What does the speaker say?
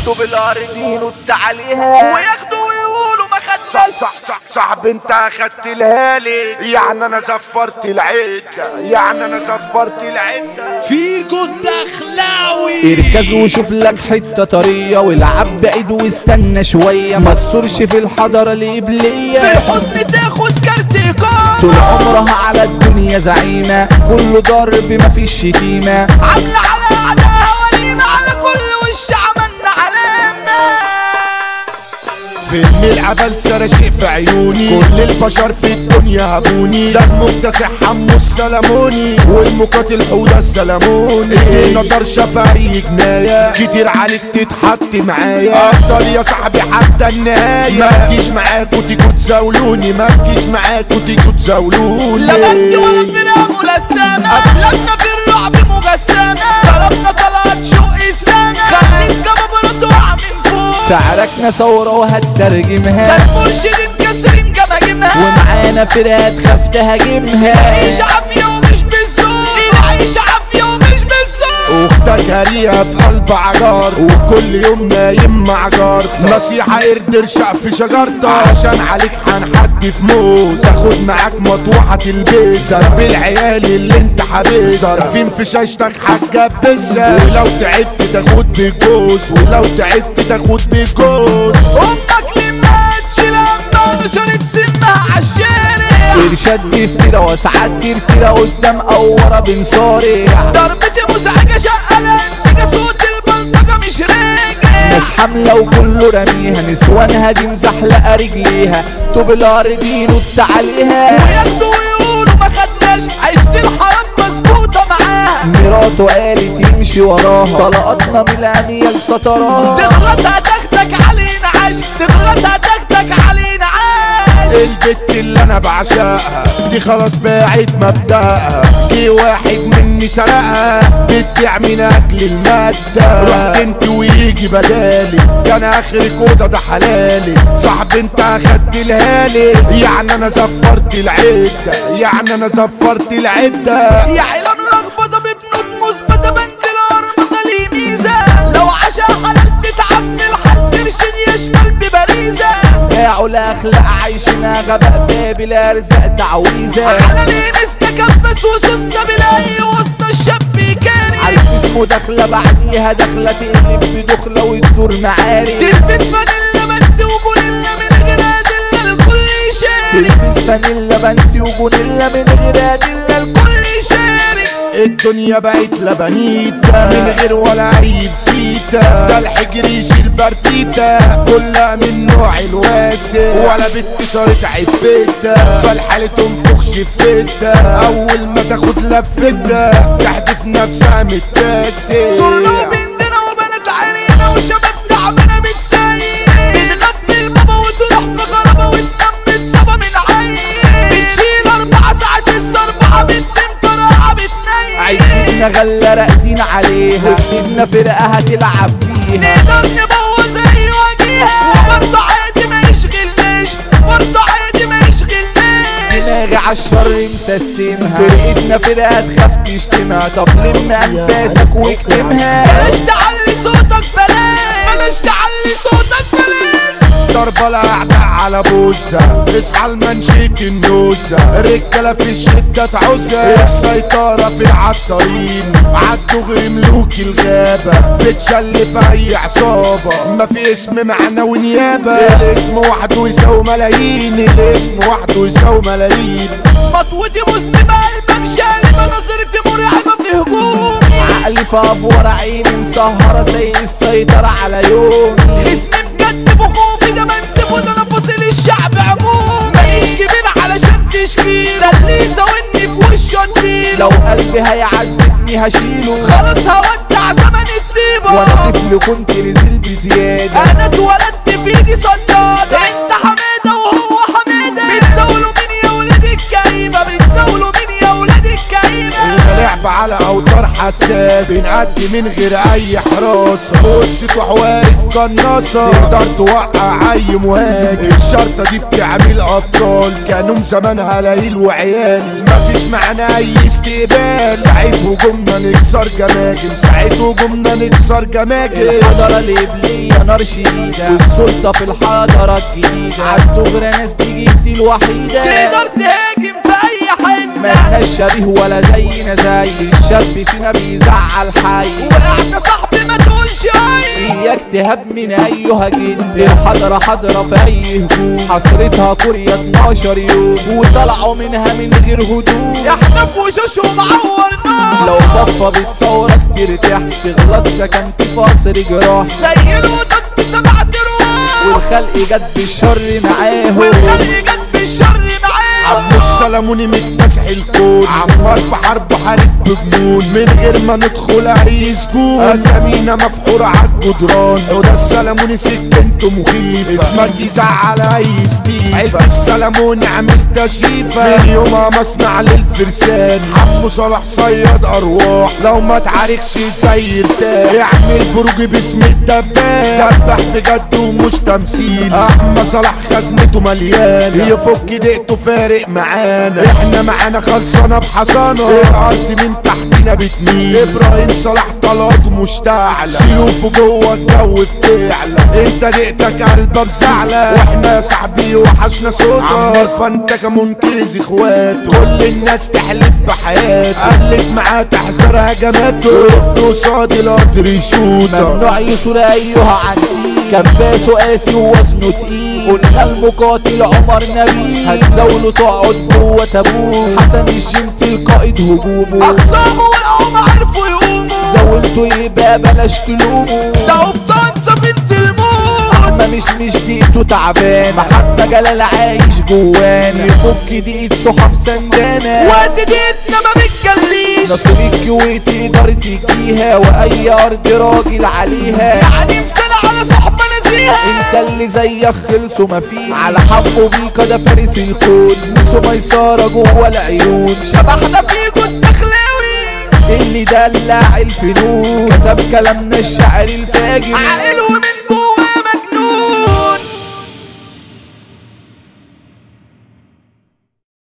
طوب الارضين عليها وياخدوا ويقولوا ما صح خدناش صح صح صاحب انت اخدت الهالي يعني انا زفرت العدة يعني انا زفرت العدة فيجو الدخلاوي اركز وشوف لك حتة طرية والعب بعيد واستنى شوية ما تصرش في الحضرة في القبلية الحزن تاخد كارت ايقاف طول عمرها على الدنيا زعيمة كله ضرب مفيش شتيمة عاملة على اعداء ولينا على كل وش عملنا علامة فيلم العبل سرشق في عيوني كل البشر في الدنيا هبوني ده المكتسح حمو السلموني والمقاتل حوده السلموني ادينا طرشة في اي جناية كتير عليك تتحط معايا افضل يا صاحبي حتى النهاية ما تجيش معاكوا تيجوا تزاولوني ما تجيش معاكوا تيجوا تزاولوني لا برد ولا فرقة ملثمة أفلامنا في الرعب مجسمة ضربنا طلعت شوق السما خليك جبابرة تقع من فوق شعركنا ثورة ده وهترجمها المرشدين كسرين جماجمها ومعانا فرقة تخاف تهاجمها العيش عافية ومش بالذوق العيش عافية ومش بالذوق اختك هريها في قلب عجار وكل يوم نايم مع جارتك نصيحة اردر شق في شجرتك عشان عليك هنحدي في موز تاخد معاك مطوحة تلبس ذنب العيال اللي انت حابسها صارفين في شاشتك هتجبسها ولو تعبت تاخد بالجوز ولو تعبت تاخد بالجوز أمك لما لما نشرت سمها عالشارع ارشاد كتيرة وساعات كتيرة قدام او ورا بنصارع ضربتي مزعجة شقلة انسجة صوت البلطجة مش راجع ناس حاملة وكله رميها نسوانها دي مزحلقة رجليها طوب الارضين وبتاع عليها وياخدوا ويقولوا ما خدناش عيشة الحرام مظبوطة معاها مراته قالت يمشي وراها طلقاتنا من الاميال سطراها تغلط هتاخدك علينا عاش تغلط هتاخدك علينا عاش البت اللي انا بعشقها دي خلاص باعت مبدأها جه واحد مني سرقها بتبيع من اجل المادة رحت انت ويجي بدالي كان اخرك اوضه ده حلالي صاحب انت اخدت الهالي يعني انا زفرت العدة يعني انا زفرت العدة يا عيلة ملخبطة ببنود مثبتة بند الأرمطة ليه ميزة لو عشا حلال تتعب في الحال ترشد يشمل ببريزة باعوا الاخلاق عايشنا غباء بابي لا رزق تعويذة على ليه نستكبس وسوسنا بلاقي وسط الشاب كاري عارف اسمه داخلة بعديها داخلة تقلب بدخلة وتدور معاري تلبس فانيلا بنت وجوريلا من غير أدلة الكل يشارك تلبس فانيلا بنتي وجونيلا من غير ادلة الكل يشارك الدنيا بقت لبنيتة من غير ولا عيب سيتا ده الحجر يشيل برديتا كلها من نوع الواسع ولا بنت صارت عفتة فالحالة تنفخ شفتة أول ما تاخد لفتة تحدف نفسها متاسع صرنا وبنتنا وبنات عينينا وشباب تعبانة بتسيق بنغفل بابا وتروح في غرابة وتنام متصابة من عين بتشيل أربع ساعات السربعة بنت مطرقعة بتنيل عايزيننا غلة راقدين عليها وفينا فرقة هتلعب بيها نقدر نبوظ أي وجيهة وبرضه عادي ما يشغلناش برضه عادي ما يشغلناش دماغي عالشر مسستمها فرقتنا فرقة تخاف تشتمها طب لم انفاسك واكتمها بلاش تعلي صوتك بلاش بلاش تعلي صوتك بلاش ضربة الأعداء على بوسة اصحى المنشيك النوسة الرجالة في الشدة تعوزة السيطرة في العطارين عالدغري ملوك الغابة بتشل في أي عصابة ما في اسم معنى ونيابة الاسم وحده يساوي ملايين الاسم وحده يساوي ملايين خطوتي مسلمة قلبك شالبة نظرتي مرعبة في هجومي عقلي في افور عيني مسهرة زي السيطرة على يومي اسمي بجد في خوفي ده منسفه ده انا فاصل الشعب عمومي ماليش كبير علشان تشكيل ده اللي يزاولني في وشه اديله لو قلبي هيعذبني هشيله خلاص هودع زمن الطيبة وانا طفل كنت نزل بزيادة انا اتولدت في ايدي صدادة انت حمادة وهو حمادة بتزاولوا مين يا ولاد الكئيبة بتزاولوا مين يا ولاد الكئيبة لعب حرب على اوتار حساس بنأدي من غير اي حراسة بص تروح واقف قناصة تقدر توقع اي مهاجم الشرطة دي بتعمل ابطال كانوا زمان هلايل وعيال مفيش معانا اي استقبال ساعة هجومنا نكسر جماجم ساعة هجومنا نكسر جماجم الحضرة الإبلية نار شديدة والسلطة في الحضرة الجديدة عالدغرة ناس دي جدي الوحيدة تقدر تهاجم في اي حته مالناش شبيه ولا زينا زي الشاب فينا بيزعل حي وقعت يا صاحبي ما تقولش اي اياك تهاب من ايها جد الحضرة حضرة في اي هجوم حصرتها كوريا 12 يوم وطلعوا منها من غير هدوم احنا في وشوشهم عورناه لو ضفة بتصورك ترتاح تغلط سكنت في قصر جراح زي القطط بسبعة رواح والخلق جت بالشر معاهم والخلق جت بالشر معاه عمو السلموني مكتسح الكون عمار في حرب حارب بجنون من غير ما ندخل اي سجون اسامينا مفحورة عالجدران عود السلموني سكنته مخيفة اسمك يزعل اي ستيف عيلة السلموني عامل تشريفة من يومها مصنع للفرسان عمو صلاح صياد ارواح لو ما تعاركش زي ارتاح اعمل بروج باسم الدباب دبح بجد ومش تمثيل احمد صلاح خزنته مليانة يفك دقته فارق معانا احنا معانا خلصانة بحصانة الارض من تحتنا بتميل ابراهيم صلاح طلاته مشتعلة سيوفه جوه الجو بتعلى انت دقتك قلبه بزعلة واحنا يا صاحبي وحشنا صوتك عمال فانت منقذ اخواته كل الناس تحلف بحياته قلت معاه تحذر هجماته وقفت قصاد القطر يشوطك ممنوع يصور ايها عنتيل كباسه قاسي ووزنه تقيل قلنا المقاتل عمر نبيل هتزاوله تقعد جوه تابوت حسن الجنتل قائد هجومه اخصامه وقعوا ما عرفوا يقوموا زاولته يبقى بلاش تلومه ده قبطان سفينة الموت ما مش مش دقيقته تعبان محمد جلال عايش جواني يفك دقيقة صحاب سندانة وقت ديتنا ما بتجليش نصيب الكويت تقدر تجيها واي ارض راجل عليها يعني مثال على صحبة نزيهة انت اللي زيك خلصوا مفيش على حقه بيكا ده فارس الكون نصه ميسارة جوه العيون شبحنا فيكوا الدخلاوي اللي دلع الفنون كتب كلامنا الشعر الفاجر عاقل ومن